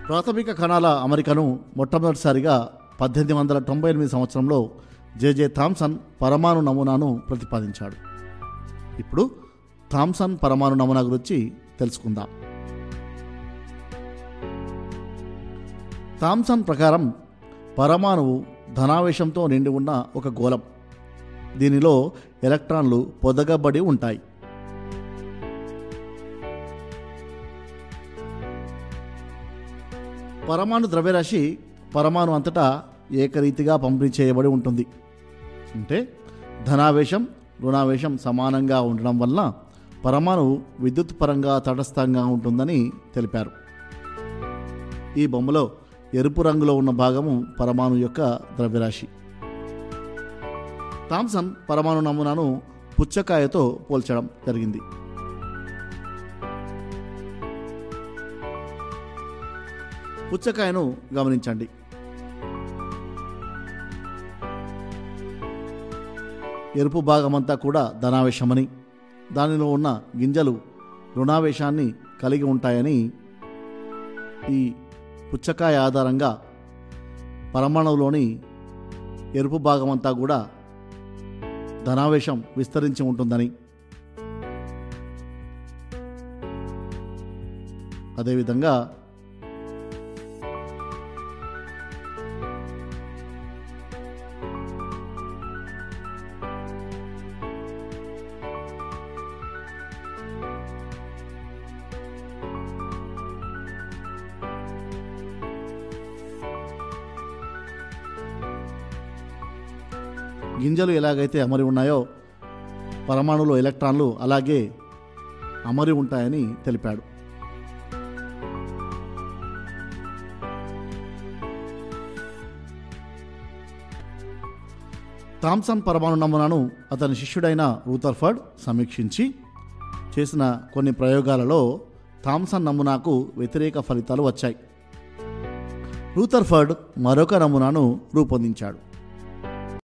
ప్రాథమిక కణాల అమరికను మొట్టమొదటిసారిగా పద్దెనిమిది వందల తొంభై ఎనిమిది సంవత్సరంలో జేజే థామ్సన్ పరమాణు నమూనాను ప్రతిపాదించాడు ఇప్పుడు థామ్సన్ పరమాణు నమూనా గురించి తెలుసుకుందాం థామ్సన్ ప్రకారం పరమాణువు ధనావేశంతో నిండి ఉన్న ఒక గోళం దీనిలో ఎలక్ట్రాన్లు పొదగబడి ఉంటాయి పరమాణు ద్రవ్యరాశి పరమాణు అంతటా ఏకరీతిగా పంపిణీ చేయబడి ఉంటుంది అంటే ధనావేశం రుణావేశం సమానంగా ఉండడం వల్ల పరమాణు విద్యుత్ పరంగా తటస్థంగా ఉంటుందని తెలిపారు ఈ బొమ్మలో ఎరుపు రంగులో ఉన్న భాగము పరమాణు యొక్క ద్రవ్యరాశి థామ్సన్ పరమాణు నమూనాను పుచ్చకాయతో పోల్చడం జరిగింది పుచ్చకాయను గమనించండి ఎరుపు భాగమంతా కూడా ధనావేశమని దానిలో ఉన్న గింజలు రుణావేశాన్ని కలిగి ఉంటాయని ఈ పుచ్చకాయ ఆధారంగా పరమాణువులోని ఎరుపు భాగమంతా కూడా ధనావేశం విస్తరించి ఉంటుందని అదేవిధంగా గింజలు ఎలాగైతే అమరి ఉన్నాయో పరమాణులో ఎలక్ట్రాన్లు అలాగే అమరి ఉంటాయని తెలిపాడు థామ్సన్ పరమాణు నమూనాను అతని శిష్యుడైన రూథర్ఫర్డ్ సమీక్షించి చేసిన కొన్ని ప్రయోగాలలో థామ్సన్ నమూనాకు వ్యతిరేక ఫలితాలు వచ్చాయి రూథర్ఫర్డ్ మరొక నమూనాను రూపొందించాడు